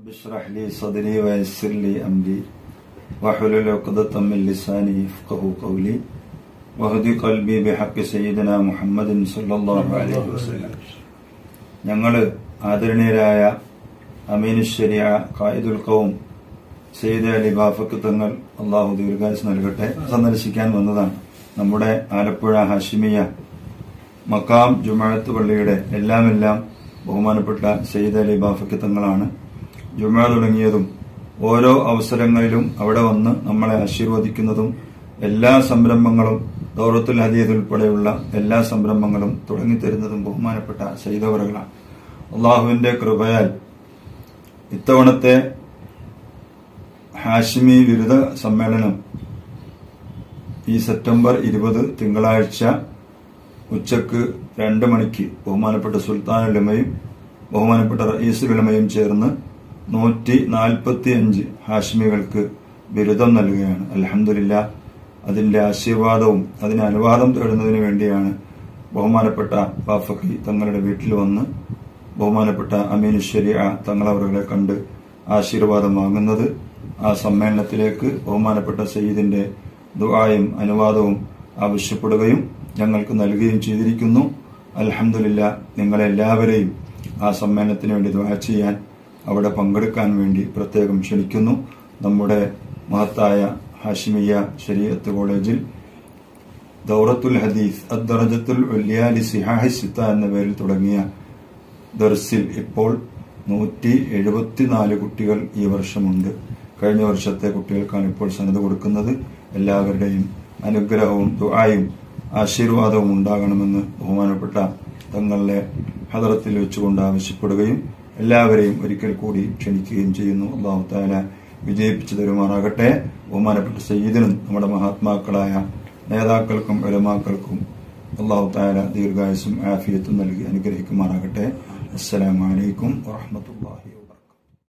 رب اشرح لي صدري ويسر لي أمري واحلل عقدة من لساني يفقه قولي واهدي قلبي بحق سيدنا محمد صلى الله عليه وسلم ഞങ്ങൾ ആദരണീയരായ അമീനുശ്ശരിയ ഖായിദുൽ ഖൗം സെയ്ദ് അലി ബാഫക്ക് തങ്ങൾ അള്ളാഹു ദീർഘായുസ് നൽകട്ടെ സന്ദർശിക്കാൻ വന്നതാണ് നമ്മുടെ ആലപ്പുഴ ഹാഷിമിയ മക്കാം ജുമാഅത്ത് പള്ളിയുടെ എല്ലാം എല്ലാം ബഹുമാനപ്പെട്ട സെയ്ദ് അലി ബാഫക്ക് തങ്ങളാണ് ജുമാ തുടങ്ങിയതും ഓരോ അവസരങ്ങളിലും അവിടെ വന്ന് നമ്മളെ ആശീർവദിക്കുന്നതും എല്ലാ സംരംഭങ്ങളും ദൗറത്തുൽ ഹദീദ് ഉൾപ്പെടെയുള്ള എല്ലാ സംരംഭങ്ങളും തുടങ്ങിത്തരുന്നതും ബഹുമാനപ്പെട്ട സൈദവറുകളാണ് അള്ളാഹുവിന്റെ കൃപയാൽ ഇത്തവണത്തെ ഹാഷിമി ബിരുദ സമ്മേളനം ഈ സെപ്റ്റംബർ ഇരുപത് തിങ്കളാഴ്ച ഉച്ചക്ക് രണ്ട് മണിക്ക് ബഹുമാനപ്പെട്ട സുൽത്താനുലമയും ബഹുമാനപ്പെട്ട റയീസുലമയും ചേർന്ന് നൂറ്റി നാൽപ്പത്തി അഞ്ച് ഹാഷ്മികൾക്ക് ബിരുദം നൽകുകയാണ് അലഹമില്ല അതിന്റെ ആശീർവാദവും അതിന് അനുവാദം തേടുന്നതിന് വേണ്ടിയാണ് ബഹുമാനപ്പെട്ട ബാഫക്കി തങ്ങളുടെ വീട്ടിൽ വന്ന് ബഹുമാനപ്പെട്ട അമീനുശ്വരി തങ്ങളവറുകളെ കണ്ട് ആശീർവാദം വാങ്ങുന്നത് ആ സമ്മേളനത്തിലേക്ക് ബഹുമാനപ്പെട്ട സയ്യിദിന്റെ ദുആയും അനുവാദവും ആവശ്യപ്പെടുകയും ഞങ്ങൾക്ക് നൽകുകയും ചെയ്തിരിക്കുന്നു അലഹമില്ല നിങ്ങളെല്ലാവരെയും ആ സമ്മേളനത്തിന് വേണ്ടി ദുആ ചെയ്യാൻ അവിടെ പങ്കെടുക്കാൻ വേണ്ടി പ്രത്യേകം ക്ഷണിക്കുന്നു നമ്മുടെ മഹത്തായ ഹാഷിമിയ ശരീഅത്ത് കോളേജിൽ ദൗറത്തുൽ ഹദീസ് അദ്ദറജത്തുൽ ഉല്യാലി സിഹാഹി സിത്ത എന്ന പേരിൽ തുടങ്ങിയ ദർസിൽ ഇപ്പോൾ നൂറ്റി എഴുപത്തിനാല് കുട്ടികൾ ഈ വർഷമുണ്ട് കഴിഞ്ഞ വർഷത്തെ കുട്ടികൾക്കാണ് ഇപ്പോൾ സന്നദ്ധ കൊടുക്കുന്നത് എല്ലാവരുടെയും അനുഗ്രഹവും ദുആയും ആശീർവാദവും ഉണ്ടാകണമെന്ന് ബഹുമാനപ്പെട്ട തങ്ങളുടെ ഹദറത്തിൽ വെച്ചുകൊണ്ട് ആവശ്യപ്പെടുകയും എല്ലാവരെയും ഒരിക്കൽ കൂടി ക്ഷണിക്കുകയും ചെയ്യുന്നു അള്ളാഹു താല വിജയിപ്പിച്ചു തരുമാറാകട്ടെ ബഹുമാനപ്പെട്ട സയ്യിദിനും നമ്മുടെ മഹാത്മാക്കളായ നേതാക്കൾക്കും ഉലമാക്കൾക്കും അള്ളാഹു താല ദീർഘായുസും ആഫിയത്തും നൽകി അനുഗ്രഹിക്കുമാറാകട്ടെ അസ്സലാമലൈക്കും വാഹമത്തല്ലാഹി